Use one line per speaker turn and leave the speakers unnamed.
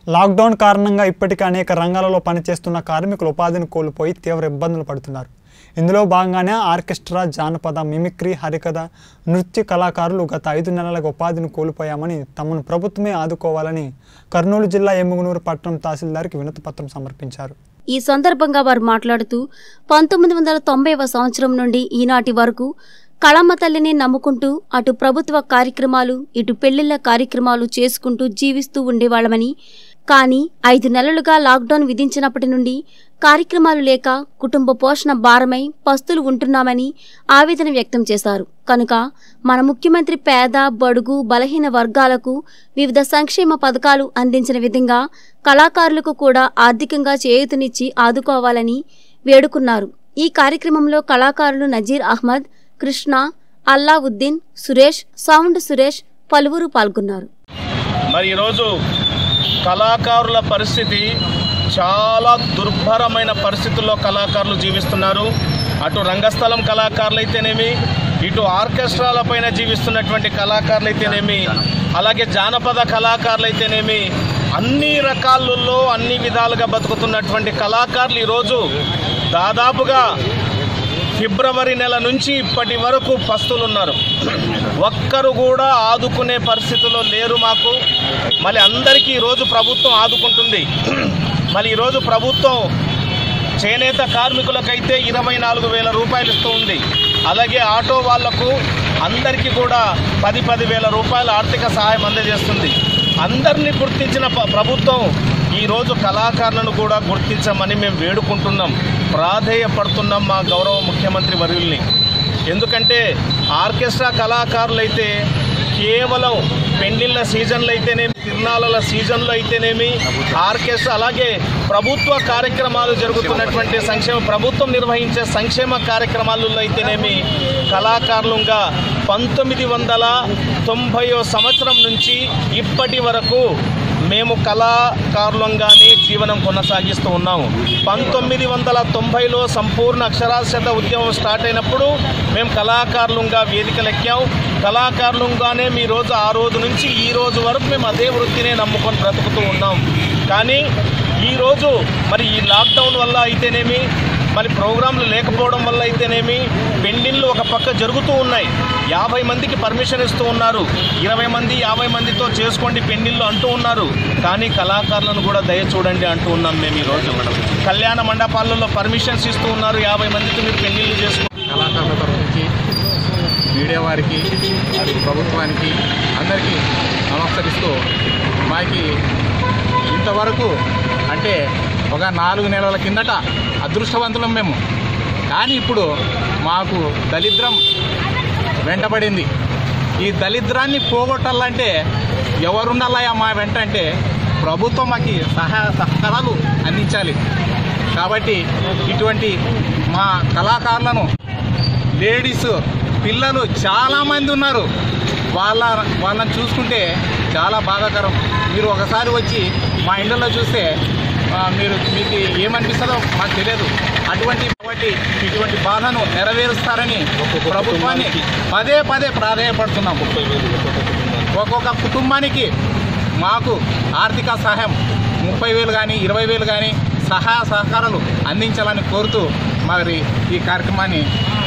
lockdown కారణంగా ఇప్పటికే అనేక రంగాలలో పనిచేస్తున్న కార్మికులు ఉపాధిని కోల్పోయి తీవ్ర ఇబ్బందులు పడుతున్నారు ఇందులో భాగంగానే ఆర్కెస్ట్రా జానపద మిమిక్రీ హరికథ నృత్య కళాకారులు గత ఐదు నెలలుగా ఉపాధిని కోల్పోయామని తమను ప్రభుత్వమే ఆదుకోవాలని కర్నూలు జిల్లా ఎమ్ముగునూరు పట్టణం తహసీల్దార్కి వినతి పత్రం సమర్పించారు
ఈ సందర్భంగా వారు మాట్లాడుతూ పంతొమ్మిది వందల తొంభైవ సంవత్సరం నుండి ఈనాటి వరకు కళమ్మ తల్లిని నమ్ముకుంటూ అటు ప్రభుత్వ కార్యక్రమాలు ఇటు పెళ్లిళ్ల కార్యక్రమాలు చేసుకుంటూ జీవిస్తూ ఉండేవాళ్ళమని కానీ ఐదు నెలలుగా లాక్డౌన్ విధించినప్పటి నుండి కార్యక్రమాలు లేక కుటుంబ పోషణ భారమై పస్తులు ఉంటున్నామని ఆవేదన వ్యక్తం చేశారు కనుక మన ముఖ్యమంత్రి పేద బడుగు బలహీన వర్గాలకు వివిధ సంక్షేమ పథకాలు అందించిన విధంగా కళాకారులకు కూడా ఆర్థికంగా చేయూతనిచ్చి ఆదుకోవాలని వేడుకున్నారు ఈ కార్యక్రమంలో కళాకారులు నజీర్ అహ్మద్ కృష్ణ అల్లావుద్దీన్ సురేష్ సౌండ్ సురేష్ పలువురు పాల్గొన్నారు
మరి ఈరోజు కళాకారుల పరిస్థితి చాలా దుర్భరమైన పరిస్థితుల్లో కళాకారులు జీవిస్తున్నారు అటు రంగస్థలం కళాకారులు అయితేనేమి ఇటు ఆర్కెస్ట్రాల పైన జీవిస్తున్నటువంటి కళాకారులు అయితేనేమి అలాగే జానపద కళాకారులు అయితేనేమి అన్ని రకాలలో అన్ని విధాలుగా బతుకుతున్నటువంటి కళాకారులు ఈరోజు దాదాపుగా ఫిబ్రవరి నెల నుంచి ఇప్పటి వరకు పస్తులు ఉన్నారు ఒక్కరు కూడా ఆదుకునే పరిస్థితిలో లేరు మాకు మళ్ళీ అందరికీ ఈరోజు ప్రభుత్వం ఆదుకుంటుంది మళ్ళీ ఈరోజు ప్రభుత్వం చేనేత కార్మికులకైతే ఇరవై నాలుగు వేల రూపాయలు ఇస్తూ ఉంది అలాగే ఆటో వాళ్లకు అందరికీ కూడా పది పది వేల రూపాయల ఆర్థిక సహాయం అందజేస్తుంది అందరినీ గుర్తించిన ప- ప్రభుత్వం ఈరోజు కళాకారులను కూడా గుర్తించమని మేము వేడుకుంటున్నాం ప్రాధేయపడుతున్నాం మా గౌరవ ముఖ్యమంత్రి వర్యుల్ని ఎందుకంటే ఆర్కెస్ట్రా కళాకారులైతే కేవలం పెండిళ్ళ సీజన్లు అయితేనేమి తిరునాళ్ళ సీజన్లో అయితేనేమి ఆర్కెస్ట్రా అలాగే ప్రభుత్వ కార్యక్రమాలు జరుగుతున్నటువంటి సంక్షేమ ప్రభుత్వం నిర్వహించే సంక్షేమ కార్యక్రమాలలో అయితేనేమి కళాకారులుగా పంతొమ్మిది వందల తొంభైవ సంవత్సరం నుంచి ఇప్పటి వరకు మేము కళాకారులంగానే జీవనం కొనసాగిస్తూ ఉన్నాము పంతొమ్మిది వందల తొంభైలో సంపూర్ణ అక్షరాస్యత ఉద్యమం స్టార్ట్ అయినప్పుడు మేము కళాకారులంగా వేదికలెక్కాం కళాకారులంగానే మీ రోజు ఆ రోజు నుంచి ఈ రోజు వరకు మేము అదే వృత్తినే నమ్ముకొని బ్రతుకుతూ ఉన్నాం కానీ ఈరోజు మరి ఈ లాక్డౌన్ వల్ల అయితేనేమి మరి ప్రోగ్రాంలు లేకపోవడం వల్ల అయితేనేమి పెండింగ్లు ఒక పక్క జరుగుతూ ఉన్నాయి యాభై మందికి పర్మిషన్ ఇస్తూ ఉన్నారు ఇరవై మంది యాభై మందితో చేసుకోండి పెండింగ్లు అంటూ ఉన్నారు కానీ కళాకారులను కూడా దయ చూడండి అంటూ ఉన్నాం మేము ఈరోజు కళ్యాణ మండపాలలో పర్మిషన్స్ ఇస్తూ ఉన్నారు యాభై మందికి మీరు పెండింగ్లు చేసుకోండి
కళాకారుల తరఫు నుంచి మీడియా వారికి మరియు ప్రభుత్వానికి అందరికీ నమస్కరిస్తూ మాకి ఇంతవరకు అంటే ఒక నాలుగు నెలల కిందట అదృష్టవంతులం మేము కానీ ఇప్పుడు మాకు దరిద్రం వెంటపడింది ఈ దరిద్రాన్ని పోగొట్టాలంటే ఎవరుండాలయా మా వెంట అంటే ప్రభుత్వం మాకు సహాయ సహకారాలు అందించాలి కాబట్టి ఇటువంటి మా కళాకారులను లేడీస్ పిల్లలు చాలామంది ఉన్నారు వాళ్ళ వాళ్ళని చూసుకుంటే చాలా బాధాకరం మీరు ఒకసారి వచ్చి మా ఇండ్లలో చూస్తే ఆ, మీరు మీకు ఏమనిపిస్తుందో మాకు తెలియదు అటువంటి కాబట్టి ఇటువంటి బాధను నెరవేరుస్తారని ప్రభుత్వాన్ని పదే పదే ప్రాధాయపడుతున్నాం ఒక్కొక్క కుటుంబానికి మాకు ఆర్థిక సహాయం ముప్పై వేలు కానీ ఇరవై వేలు కానీ సహాయ సహకారాలు అందించాలని కోరుతూ మరి ఈ కార్యక్రమాన్ని